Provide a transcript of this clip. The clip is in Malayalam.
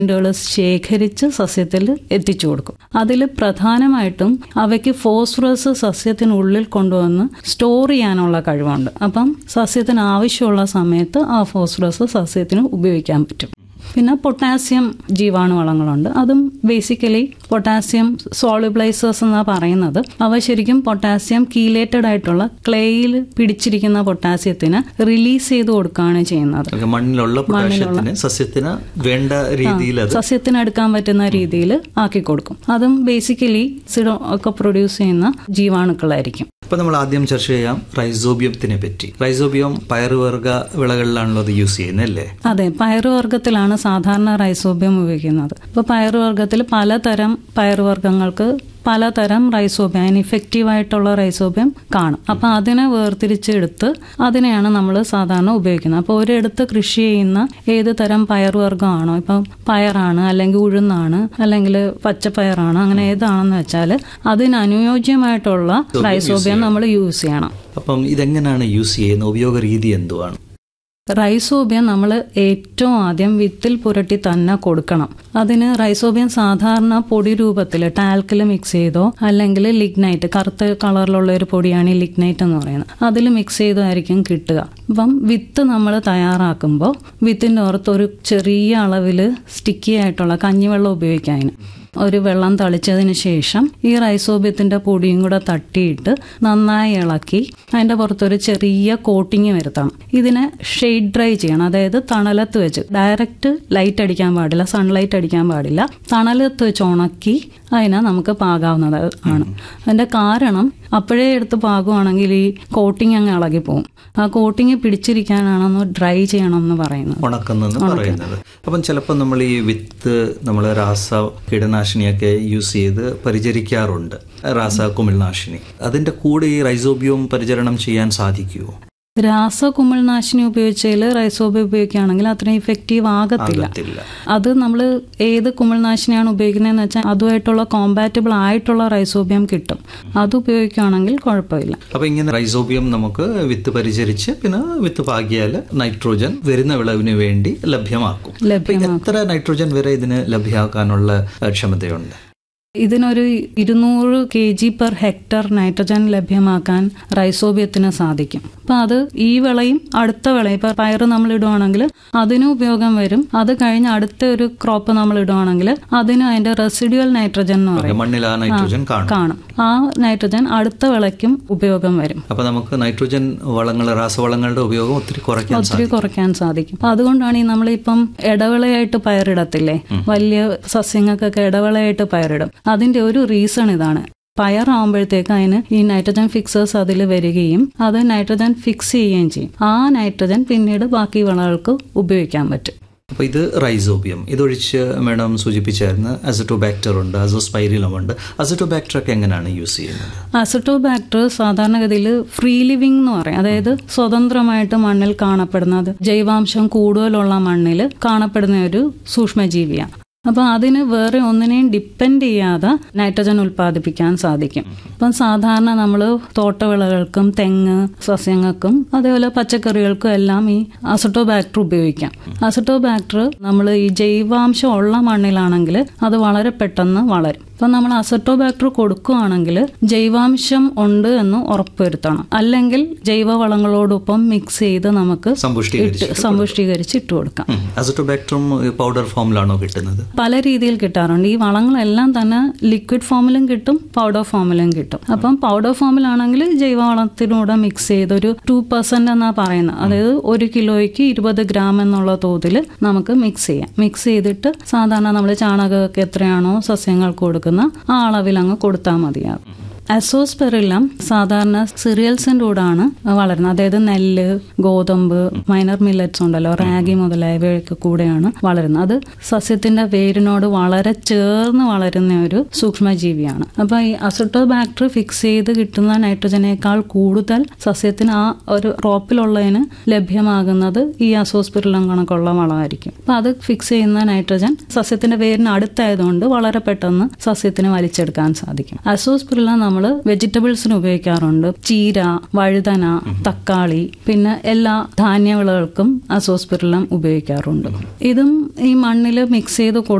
കൾ ശേഖരിച്ച് സസ്യത്തിൽ എത്തിച്ചു കൊടുക്കും അതിൽ പ്രധാനമായിട്ടും അവയ്ക്ക് ഫോസ്ഫറസ് സസ്യത്തിനുള്ളിൽ കൊണ്ടുവന്ന് സ്റ്റോർ ചെയ്യാനുള്ള കഴിവുണ്ട് അപ്പം സസ്യത്തിന് ആവശ്യമുള്ള സമയത്ത് ആ ഫോസ്ഫറസ് സസ്യത്തിന് ഉപയോഗിക്കാൻ പറ്റും പിന്നെ പൊട്ടാസ്യം ജീവാണുവളങ്ങളുണ്ട് അതും ബേസിക്കലി പൊട്ടാസ്യം സോളിബിളൈസേഴ്സ് എന്നാണ് പറയുന്നത് അവ ശരിക്കും പൊട്ടാസ്യം കീലേറ്റഡ് ആയിട്ടുള്ള ക്ലേയിൽ പിടിച്ചിരിക്കുന്ന പൊട്ടാസ്യത്തിന് റിലീസ് ചെയ്ത് കൊടുക്കുകയാണ് ചെയ്യുന്നത് ഓക്കേ, മണ്ണിലുള്ള പൊട്ടാഷ്യത്തിന് സസ്യത്തിന് വേണ്ട രീതിയിൽ അത് സസ്യത്തിന് എടുക്കാൻ പറ്റുന്ന രീതിയിൽ ആക്കി കൊടുക്കും അതും ബേസിക്കലി സിഡോ ഒക്കെ പ്രൊഡ്യൂസ് ചെയ്യുന്ന ജീവാണുക്കളായിരിക്കും ഇപ്പൊ നമ്മൾ ആദ്യം ചർച്ച ചെയ്യാം റൈസോബിയത്തിനെ പറ്റി റൈസോബിയം പയറുവർഗ വിളകളിലാണല്ലോ അത് യൂസ് ചെയ്യുന്നത് അല്ലേ അതെ പയറുവർഗ്ഗത്തിലാണ് സാധാരണ റൈസോബിയം ഉപയോഗിക്കുന്നത് ഇപ്പോൾ പയറുവർഗ്ഗത്തിൽ പലതരം പയറുവർഗ്ഗങ്ങൾക്ക് പലതരം റൈസോബിയം അതിന് ഇഫക്റ്റീവ് ആയിട്ടുള്ള റൈസോബിയം കാണും അപ്പം അതിനെ വേർതിരിച്ചെടുത്ത് അതിനെയാണ് നമ്മൾ സാധാരണ ഉപയോഗിക്കുന്നത് അപ്പോൾ ഒരിടത്ത് കൃഷി ചെയ്യുന്ന ഏത് തരം പയറുവർഗ്ഗമാണോ ഇപ്പം പയറാണ് അല്ലെങ്കിൽ ഉഴുന്നാണ് അല്ലെങ്കിൽ പച്ചപ്പയറാണ് അങ്ങനെ ഏതാണെന്ന് വെച്ചാൽ അതിന് അനുയോജ്യമായിട്ടുള്ള റൈസോബിയം നമ്മൾ യൂസ് ചെയ്യണം അപ്പം ഇതെങ്ങനെയാണ് യൂസ് ചെയ്യുന്നത് ഉപയോഗ രീതി എന്തുവാണ് റൈസോബിയം നമ്മൾ ഏറ്റവും ആദ്യം വിത്തിൽ പുരട്ടി തന്നെ കൊടുക്കണം അതിന് റൈസോബിയം സാധാരണ പൊടി രൂപത്തിൽ ടാൽക്കിൽ മിക്സ് ചെയ്തോ അല്ലെങ്കിൽ ലിഗ്നൈറ്റ് കറുത്ത കളറിലുള്ള ഒരു പൊടിയാണ് ഈ ലിഗ്നൈറ്റ് എന്ന് പറയുന്നത് അതിൽ മിക്സ് ചെയ്തായിരിക്കും കിട്ടുക അപ്പം വിത്ത് നമ്മൾ തയ്യാറാക്കുമ്പോൾ വിത്തിൻ്റെ പുറത്ത് ഒരു ചെറിയ അളവിൽ സ്റ്റിക്കി ആയിട്ടുള്ള കഞ്ഞിവെള്ളം ഉപയോഗിക്കാം അതിന് ഒരു വെള്ളം തളിച്ചതിന് ശേഷം ഈ റൈസോബിയത്തിന്റെ പൊടിയും കൂടെ തട്ടിയിട്ട് നന്നായി ഇളക്കി അതിന്റെ പുറത്തൊരു ചെറിയ കോട്ടിങ് വരുത്തണം ഇതിനെ ഷെയ്ഡ് ഡ്രൈ ചെയ്യണം അതായത് തണലത്ത് വെച്ച് ഡയറക്റ്റ് ലൈറ്റ് അടിക്കാൻ പാടില്ല സൺലൈറ്റ് അടിക്കാൻ പാടില്ല തണലത്ത് വെച്ച് ഉണക്കി അതിനെ നമുക്ക് പാകാവുന്നത് ആണ് അതിന്റെ കാരണം അപ്പോഴേ എടുത്ത് പാകുവാണെങ്കിൽ ഈ കോട്ടിങ് അങ്ങ് ഇളകി പോകും ആ കോട്ടിങ് പിടിച്ചിരിക്കാനാണെന്ന് ഡ്രൈ ചെയ്യണം എന്ന് പറയുന്നത് ഉണക്കുന്നെന്ന് പറയുന്നത് അപ്പം ചിലപ്പോൾ നമ്മൾ ഈ വിത്ത് നമ്മൾ രാസ കീടനാശിനിയൊക്കെ യൂസ് ചെയ്ത് പരിചരിക്കാറുണ്ട് രാസ കുമിൾനാശിനി അതിന്റെ കൂടെ ഈ റൈസോബിയം പരിചരണം ചെയ്യാൻ സാധിക്കുമോ രാസ കുമിൾനാശിനി ഉപയോഗിച്ചാൽ റൈസോബിയം ഉപയോഗിക്കുകയാണെങ്കിൽ അത്രയും ഇഫക്റ്റീവ് ആകത്തില്ല ആകത്തില്ല അത് നമ്മൾ ഏത് കുമിൾനാശിനിയാണ് ഉപയോഗിക്കുന്നതെന്ന് വെച്ചാൽ അതുമായിട്ടുള്ള കോമ്പാറ്റബിൾ ആയിട്ടുള്ള റൈസോബിയം കിട്ടും അത് ഉപയോഗിക്കുകയാണെങ്കിൽ കുഴപ്പമില്ല അപ്പൊ ഇങ്ങനെ റൈസോബിയം നമുക്ക് വിത്ത് പരിചരിച്ച് പിന്നെ വിത്ത് പാകിയാൽ നൈട്രോജൻ വരുന്ന വിളവിന് വേണ്ടി ലഭ്യമാക്കും അപ്പൊ ലഭ്യമാക്കും എത്ര നൈട്രോജൻ വരെ ഇതിന് ലഭ്യമാക്കാനുള്ള അഹ്, ക്ഷമതയുണ്ട് ഇതിനൊരു ഇരുന്നൂറ് K G per hectare nitrogen ലഭ്യമാക്കാൻ റൈസോബിയത്തിന് സാധിക്കും അപ്പൊ അത് ഈ വിളയും അടുത്ത വിളയും ഇപ്പൊ പയറ് നമ്മൾ ഇടുവാണെങ്കിൽ അതിനും ഉപയോഗം വരും അത് കഴിഞ്ഞ് അടുത്ത ഒരു ക്രോപ്പ് നമ്മൾ ഇടുവാണെങ്കിൽ അതിനും അതിന്റെ റെസിഡ്യുവൽ നൈട്രജൻ എന്ന് പറയും മണ്ണിൽ ആ നൈട്രോജൻ കാണും കാണും ആ നൈട്രജൻ അടുത്ത വിളയ്ക്കും ഉപയോഗം വരും അപ്പൊ നമുക്ക് നൈട്രോജൻ വളങ്ങൾ രാസവളങ്ങളുടെ ഉപയോഗം ഒത്തിരി കുറയ്ക്കാൻ ഒത്തിരി കുറയ്ക്കാൻ സാധിക്കും അപ്പൊ അതുകൊണ്ടാണ് ഈ നമ്മളിപ്പം ഇടവിളയായിട്ട് പയറിടത്തില്ലേ വലിയ സസ്യങ്ങൾക്കൊക്കെ ഇടവിളയായിട്ട് പയറിടും അതിന്റെ ഒരു റീസൺ ഇതാണ് പയറാകുമ്പോഴത്തേക്ക് അതിന് ഈ നൈട്രജൻ ഫിക്സേഴ്സ് അതിൽ വരികയും അത് നൈട്രജൻ ഫിക്സ് ചെയ്യുകയും ചെയ്യും ആ നൈട്രജൻ പിന്നീട് ബാക്കി വിളകൾക്ക് ഉപയോഗിക്കാൻ പറ്റും അപ്പൊ ഇത് റൈസോബിയം ഇതൊഴിച്ച് മാഡം സൂചിപ്പിച്ചായിരുന്നു അസറ്റോബാക്ടർ ഉണ്ട് അസോസ്പൈരിലം ഉണ്ട് അസറ്റോബാക്ടർ ഒക്കെ എങ്ങനെയാണ് യൂസ് ചെയ്യുന്നത് അസറ്റോബാക്ടർ സാധാരണഗതിയിൽ ഫ്രീ ലിവിംഗ് എന്ന് പറയും അതായത് സ്വതന്ത്രമായിട്ട് മണ്ണിൽ കാണപ്പെടുന്നത് ജൈവാംശം കൂടുതലുള്ള മണ്ണിൽ കാണപ്പെടുന്ന ഒരു സൂക്ഷ്മജീവിയാണ് അപ്പം അതിന് വേറെ ഒന്നിനെയും ഡിപ്പെൻഡ് ചെയ്യാതെ നൈട്രജൻ ഉൽപ്പാദിപ്പിക്കാൻ സാധിക്കും ഇപ്പം സാധാരണ നമ്മൾ തോട്ടവിളകൾക്കും തെങ്ങ് സസ്യങ്ങൾക്കും അതേപോലെ പച്ചക്കറികൾക്കും എല്ലാം ഈ അസറ്റോബാക്ടർ ഉപയോഗിക്കാം അസറ്റോബാക്ടർ നമ്മൾ ഈ ജൈവാംശം ഉള്ള മണ്ണിലാണെങ്കിൽ അത് വളരെ പെട്ടെന്ന് വളരും ഇപ്പം നമ്മൾ അസറ്റോബാക്ടർ കൊടുക്കുകയാണെങ്കിൽ ജൈവാംശം ഉണ്ട് എന്ന് ഉറപ്പുവരുത്തണം അല്ലെങ്കിൽ ജൈവവളങ്ങളോടൊപ്പം മിക്സ് ചെയ്ത് നമുക്ക് സമ്പുഷ്ടീകരിച്ച് ഇട്ട് സമ്പുഷ്ടീകരിച്ച് ഇട്ട് കൊടുക്കാം അസറ്റോബാക്ടറും പൗഡർ ഫോമിലാണോ കിട്ടുന്നത് പല രീതിയിൽ കിട്ടാറുണ്ട് ഈ വളങ്ങളെല്ലാം തന്നെ ലിക്വിഡ് ഫോമിലും കിട്ടും പൗഡർ ഫോമിലും കിട്ടും അപ്പം പൗഡർ ഫോമിലാണെങ്കിൽ ജൈവവളത്തിലൂടെ മിക്സ് ചെയ്ത് ഒരു ടു പെർസെന്റ് എന്നാ പറയുന്നത് അതായത് ഒരു കിലോയ്ക്ക് ഇരുപത് ഗ്രാം എന്നുള്ള തോതിൽ നമുക്ക് മിക്സ് ചെയ്യാം മിക്സ് ചെയ്തിട്ട് സാധാരണ നമ്മൾ ചാണകമൊക്കെ എത്രയാണോ സസ്യങ്ങൾക്ക് കൊടുക്കുന്ന ആ അളവിൽ അങ്ങ് കൊടുത്താൽ മതിയാകും അസോസ്പെറിലം സാധാരണ സിറിയൽസിൻ്റെ കൂടാണ് വളരുന്നത് അതായത് നെല്ല് ഗോതമ്പ് മൈനർ മില്ലറ്റ്സ് ഉണ്ടല്ലോ റാഗി മുതലായവയൊക്കെ കൂടെയാണ് വളരുന്നത് അത് സസ്യത്തിന്റെ വേരിനോട് വളരെ ചേർന്ന് വളരുന്ന ഒരു സൂക്ഷ്മജീവിയാണ് അപ്പൊ ഈ അസോട്ടോബാക്ടർ ഫിക്സ് ചെയ്ത് കിട്ടുന്ന നൈട്രജനേക്കാൾ കൂടുതൽ സസ്യത്തിന് ആ ഒരു റോപ്പിലുള്ളതിന് ലഭ്യമാകുന്നത് ഈ അസോസ്പിറിലം കണക്കുള്ള വളമായിരിക്കും അപ്പൊ അത് ഫിക്സ് ചെയ്യുന്ന നൈട്രജൻ സസ്യത്തിന്റെ വേരിന് അടുത്തായതുകൊണ്ട് വളരെ പെട്ടെന്ന് സസ്യത്തിന് വലിച്ചെടുക്കാൻ സാധിക്കും അസോസ്പിറിലം നമ്മൾ വെജിറ്റബിൾസിന് ഉപയോഗിക്കാറുണ്ട് ചീര വഴുതന തക്കാളി പിന്നെ എല്ലാ ധാന്യവിളകൾക്കും അസോസ്പിരിലം ഉപയോഗിക്കാറുണ്ട് ഇതും ഈ മണ്ണിൽ മിക്സ് ചെയ്ത്